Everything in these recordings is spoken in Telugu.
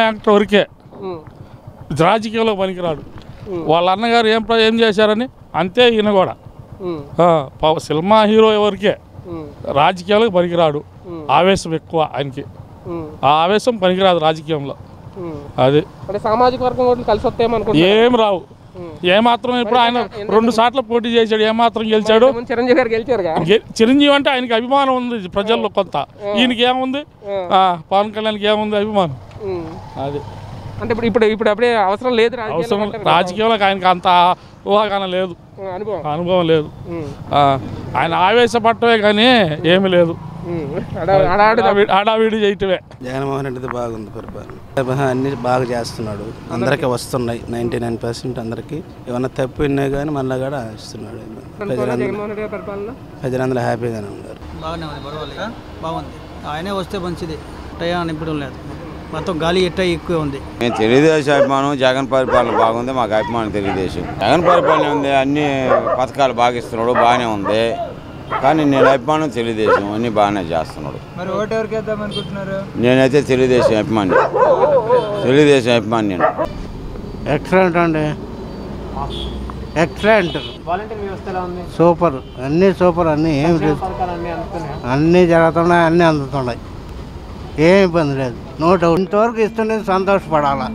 యాక్టర్ వరకే ఉమ్, రాజకీయంలో పనికిరాడు వాళ్ళ అన్నగారు ఏం ప్ర- ఏం చేశారని అంతే ఈయన కూడా ఉమ్, ఆ, పవ- సినిమా హీరో ఎవరికే ఉమ్, రాజకీయాలకు పనికిరాడు ఉమ్. ఆవేశం ఎక్కువ ఆయనకి ఉమ్, ఆ ఆవేశం పనికిరాదు రాజకీయంలో ఉమ్. అది అంటే సామాజిక వర్గం ఓట్లు కలిసి వస్తాయేమనుకుంటున్నారు ఏం రావు ఏమాత్రం ఇప్పుడు ఆయన రెండు సార్లు పోటీ చేశాడు ఏమాత్రం గెలిచాడు ముందు చిరంజీవి గారు గెలిచారుగా గె- చిరంజీవి అంటే ఆయనకి అభిమానం ఉంది ప్రజల్లో కొంత ఈయనకి ఏముంది ఆ, పవన్ కళ్యాణ్కి ఏముంది అభిమానం ఉమ్. అది అంటే ఇప్పుడు ఇప్పుడు ఇప్పుడు అప్పుడే అవసరం లేదు రాజకీయాల్లో అవసరం అంటారు. రాజకీయంలో ఆయనకి అంత ఊహాగానం లేదు ఉమ్, అనుభవం అనుభవం లేదు ఉమ్, ఆ, ఆయన ఆవేశపడటమే కానీ ఏమీ లేదు ఉమ్. హడా- హడావిడి హడావిడి- హడావిడి చేయటమే జగన్మోహన్ రెడ్డిది బాగుంది పరిపాలన అన్ని బాగా చేస్తున్నాడు అందరికీ వస్తున్నాయి నైంటీ నైన్ పర్సెంట్ అందరికీ ఏమన్నా తప్పు ఉన్నాయి కానీ మళ్ళీ కూడా ఇస్తున్నాడు ప్రజలందరూ జగన్మోహన్ రెడ్డి గారి పరిపాలన ప్రజలందరూ హ్యాపీగానే ఉన్నారు బాగానే ఉంది పర్వాలేదు బాగుంది ఆయనే వస్తే మంచిది టయా నింపడం లేదు మొత్తం గాలి ఎట్ట ఎక్కువ ఉంది మేము తెలుగుదేశం అభిమానం జగన్ పరిపాలన బాగుంది మాకు అభిమానం తెలుగుదేశం జగన్ పరిపాలన ఉంది అన్ని పథకాలు బాగా ఇస్తున్నాడు బాగానే ఉంది కానీ నేను అభిమానం తెలుగుదేశం అన్ని బాగానే చేస్తున్నాడు మరి ఓటు ఎవరికి వేద్దాం అనుకుంటున్నారు నేనైతే తెలుగుదేశం అభిమాని తెలుగుదేశం అభిమాని నేను ఎక్సలెంట్ అండి ఎక్సలెంట్ వాలంటీర్ వ్యవస్థ ఎలా ఉంది సూపర్ అన్నీ సూపర్ అన్నీ ఏం లేదు పథకాలు అన్నీ అందుతున్నాయి అన్నీ జరుగుతున్నాయి అన్నీ అందుతున్నాయి ఏం ఇబ్బంది లేదు నో డౌట్ ఇంతవరకు ఇస్తుండే సంతోషపడాలా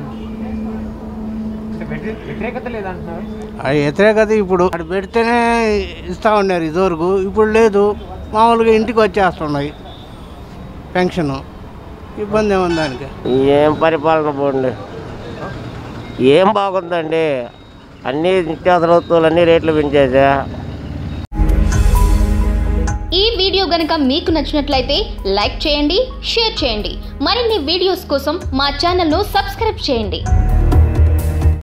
వ్యతిరేకత లేదంటున్నారు ఆ వ్యతిరేకత ఇప్పుడు అక్కడ పెడితేనే ఇస్తూ ఉన్నారు ఇదివరకు ఇప్పుడు లేదు మామూలుగా ఇంటికి వచ్చేస్తున్నాయి పెన్షన్ ఇబ్బంది ఏముంది దానికి ఏం పరిపాలన పోండి ఏం బాగుందండి అన్ని నిత్యావసర వస్తువులు అన్ని రేట్లు పెంచేసా ఈ వీడియో గనుక మీకు నచ్చినట్లయితే లైక్ చేయండి షేర్ చేయండి మరిన్ని వీడియోస్ కోసం మా ఛానల్ను సబ్స్క్రైబ్ చేయండి